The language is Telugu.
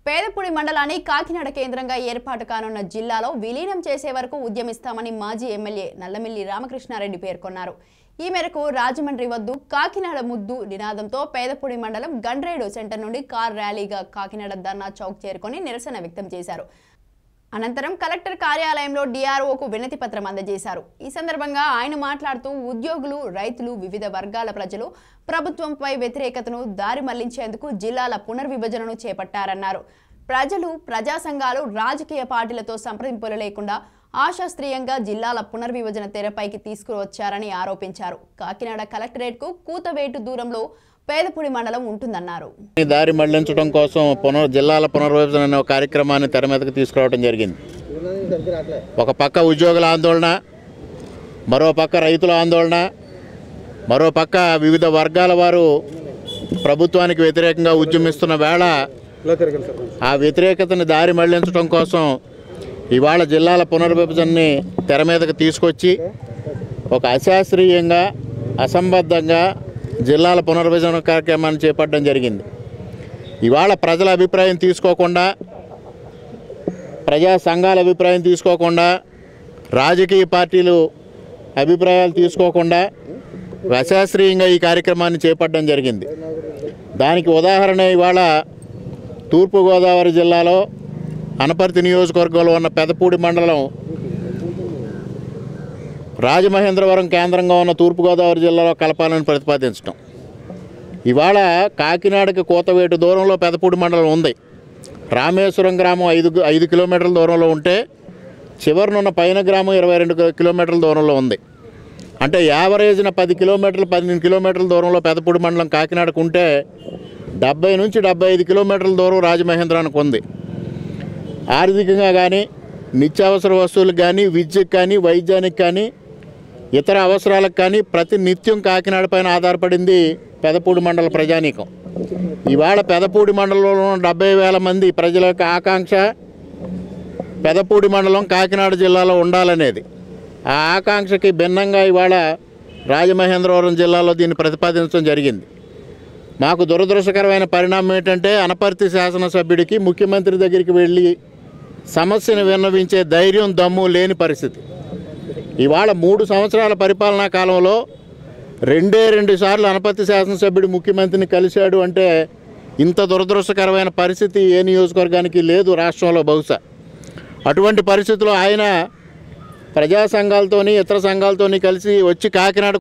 పేదపుడి మండలాన్ని కాకినాడ కేంద్రంగా ఏర్పాటు కానున్న జిల్లాలో విలీనం చేసే వరకు ఉద్యమిస్తామని మాజీ ఎమ్మెల్యే నల్లమిల్లి రామకృష్ణారెడ్డి పేర్కొన్నారు ఈ మేరకు రాజమండ్రి వద్దు కాకినాడ ముద్దు నినాదంతో పేదపుడి మండలం గండ్రేడు సెంటర్ నుండి కార్ ర్యాలీగా కాకినాడ ధర్నా చౌక్ చేరుకొని నిరసన వ్యక్తం చేశారు అనంతరం కలెక్టర్ కార్యాలయంలో డిఆర్ఓకు వినతి పత్రం అందజేశారు ఈ సందర్భంగా ఆయన మాట్లాడుతూ ఉద్యోగులు రైతులు వివిధ వర్గాల ప్రజలు ప్రభుత్వంపై వ్యతిరేకతను దారి మళ్లించేందుకు జిల్లాల పునర్విభజనను చేపట్టారన్నారు ప్రజలు ప్రజా సంఘాలు రాజకీయ పార్టీలతో సంప్రదింపులు లేకుండా ఆశాస్త్రీయంగా జిల్లాల పునర్విభజన తెరపైకి తీసుకువచ్చారని ఆరోపించారు కాకినాడ కలెక్టరేట్కు కూతవేటు దూరంలో పేదపుడి మండలం ఉంటుందన్నారు ఈ దారి మళ్లించడం కోసం పునర్ జిల్లాల పునర్విభజన అనే ఒక కార్యక్రమాన్ని తెర మీదకి తీసుకురావడం జరిగింది ఒక పక్క ఉద్యోగుల ఆందోళన మరో పక్క రైతుల ఆందోళన మరో పక్క వివిధ వర్గాల వారు ప్రభుత్వానికి వ్యతిరేకంగా ఉద్యమిస్తున్న వేళ ఆ వ్యతిరేకతని దారి మళ్లించడం కోసం ఇవాళ జిల్లాల పునర్విభజనని తెర మీదకి తీసుకొచ్చి ఒక అశాస్త్రీయంగా అసంబద్ధంగా జిల్లాల పునర్విభజన కార్యక్రమాన్ని చేపట్టడం జరిగింది ఇవాళ ప్రజల అభిప్రాయం తీసుకోకుండా ప్రజా సంఘాల అభిప్రాయం తీసుకోకుండా రాజకీయ పార్టీలు అభిప్రాయాలు తీసుకోకుండా అశాస్త్రీయంగా ఈ కార్యక్రమాన్ని చేపట్టడం జరిగింది దానికి ఉదాహరణ ఇవాళ తూర్పుగోదావరి జిల్లాలో అనపర్తి నియోజకవర్గంలో ఉన్న పెదపూడి మండలం రాజమహేంద్రవరం కేంద్రంగా ఉన్న తూర్పుగోదావరి జిల్లాలో కలపాలని ప్రతిపాదించడం ఇవాళ కాకినాడకి కోతవేటు దూరంలో పెదపూడి మండలం ఉంది రామేశ్వరం గ్రామం ఐదు ఐదు కిలోమీటర్ల దూరంలో ఉంటే చివరినున్న పైన గ్రామం ఇరవై రెండు కిలోమీటర్ల దూరంలో ఉంది అంటే యావరేజ్న పది కిలోమీటర్లు పన్నెండు కిలోమీటర్ల దూరంలో పెదపూడి మండలం కాకినాడకు ఉంటే డెబ్బై నుంచి డెబ్బై ఐదు కిలోమీటర్ల దూరం రాజమహేంద్రానికి ఉంది ఆర్థికంగా కానీ నిత్యావసర వస్తువులకు కానీ విద్యకు కానీ వైద్యానికి కానీ ఇతర అవసరాలకు కానీ ప్రతి నిత్యం కాకినాడ పైన ఆధారపడింది పెదపూడి మండల ప్రజానీకం ఇవాళ పెదపూడి మండలంలో ఉన్న డెబ్బై వేల మంది ప్రజల యొక్క ఆకాంక్ష పెదపూడి మండలం కాకినాడ జిల్లాలో ఉండాలనేది ఆ ఆకాంక్షకి భిన్నంగా ఇవాళ రాజమహేంద్రవరం జిల్లాలో దీన్ని ప్రతిపాదించడం జరిగింది మాకు దురదృష్టకరమైన పరిణామం ఏంటంటే అనపర్తి శాసనసభ్యుడికి ముఖ్యమంత్రి దగ్గరికి వెళ్ళి సమస్యను విన్నవించే ధైర్యం దమ్ము లేని పరిస్థితి ఇవాళ మూడు సంవత్సరాల పరిపాలనా కాలంలో రెండే రెండు సార్లు అనపర్తి శాసనసభ్యుడు ముఖ్యమంత్రిని కలిశాడు అంటే ఇంత దురదృష్టకరమైన పరిస్థితి ఏ నియోజకవర్గానికి లేదు రాష్ట్రంలో బహుశా అటువంటి పరిస్థితిలో ఆయన ప్రజా సంఘాలతోని ఇతర సంఘాలతోని కలిసి వచ్చి కాకినాడ